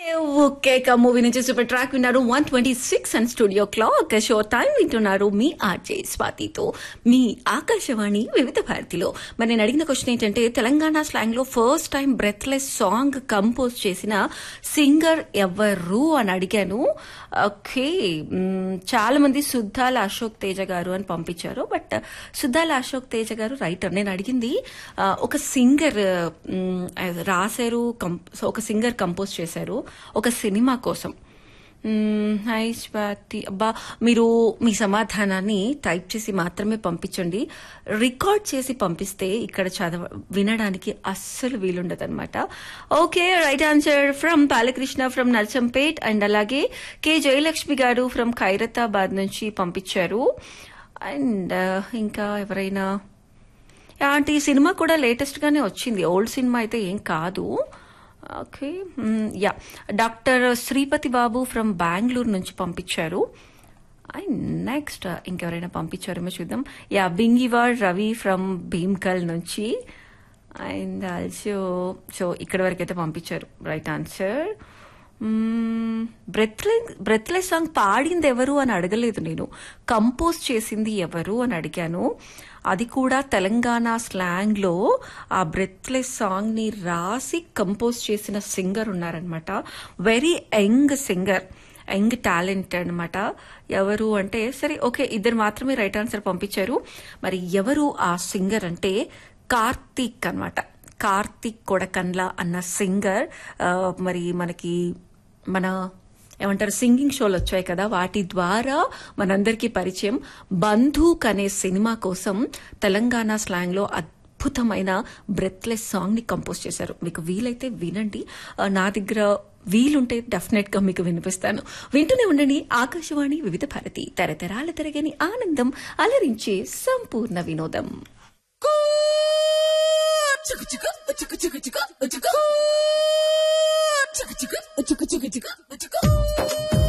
Okay movie నుంచి super track విన్నారు one twenty six and studio clock show time వింటున్నారు మీ ఆర్జే స్వాతితో మీ ఆకాశవాణి వివిధ భారతిలో మరి నేను అడిగిన క్వశ్చన్ ఏంటంటే తెలంగాణ స్లాంగ్ లో first time breathless song compose చేసిన సింగర్ ఎవరు అని అడిగాను ఓకే మ్, చాలా మంది సుద్దాల అశోక్ తేజ గారు అని పంపించారు బట్ సుద్దాల అశోక్ తేజ గారు రైటర్ నేను అడిగింది ఆ, ఒక సింగర్ మ్, రాశారు కం- ఒక సింగర్ కంపోజ్ చేశారు ఒక సినిమా కోసం మ్, హై స్వాతి అబ్బా మీరు మీ సమాధానాన్ని టైప్ చేసి మాత్రమే పంపించండి రికార్డ్ చేసి పంపిస్తే ఇక్కడ చదవ వినడానికి అస్సలు వీలుండదు అనమాట okay right answer from Balakrishna from Narsampet and అలాగే కె జయలక్ష్మి గారు ఫ్రమ్ ఖైరతాబాద్ నుంచి పంపించారు అండ్ ఇంకా ఎవరైనా అంటే ఈ సినిమా కూడా లేటెస్ట్ గానే వచ్చింది ఓల్డ్ సినిమా అయితే ఏం కాదు okay ya doctor Sripathi Babu from Bengaluru నుంచి పంపించారు అండ్ నెక్స్ట్ ఇంకెవరైనా పంపించారేమో చూద్దాం యా బింగివాడ్ రవి ఫ్రమ్ భీమ్కల్ నుంచి అండ్ ఆల్సో సో ఇక్కడ వరకు అయితే పంపించారు right answer breathless breathless song పాడింది ఎవరు అని అడగలేదు నేను కంపోజ్ చేసింది ఎవరు అని అడిగాను అది కూడా తెలంగాణ స్లాంగ్ లో ఆ బ్రెత్లెస్ సాంగ్ ని రాసి కంపోజ్ చేసిన సింగర్ ఉన్నారనమాట very young singer young talent అన్నమాట ఎవరు అంటే సరే ఓకే ఇద్దరు మాత్రమే రైట్ ఆన్సర్ పంపించారు మరి ఎవరు ఆ సింగర్ అంటే కార్తీక్ అన్నమాట కార్తీక్ కొడకన్ల అన్న సింగర్ ఆ, మరి మనకి మన ఏమంటారు సింగింగ్ షోలు వచ్చాయి కదా వాటి ద్వారా మనందరికీ పరిచయం బంధూక్ అనే సినిమా కోసం తెలంగాణ స్లాంగ్ లో అద్భుతమైన బ్రెత్లెస్ సాంగ్ ని కంపోజ్ చేశారు మీకు వీలైతే వినండి ఆ, నా దగ్గర వీలుంటే డెఫినెట్ గా మీకు వినిపిస్తాను వింటూనే ఉండండి ఆకాశవాణి వివిధ భారతి తరతరాల తరగని ఆనందం అలరించే సంపూర్ణ వినోదం Cuckoo! Chicka chicka, chicka chicka chicka, chicka.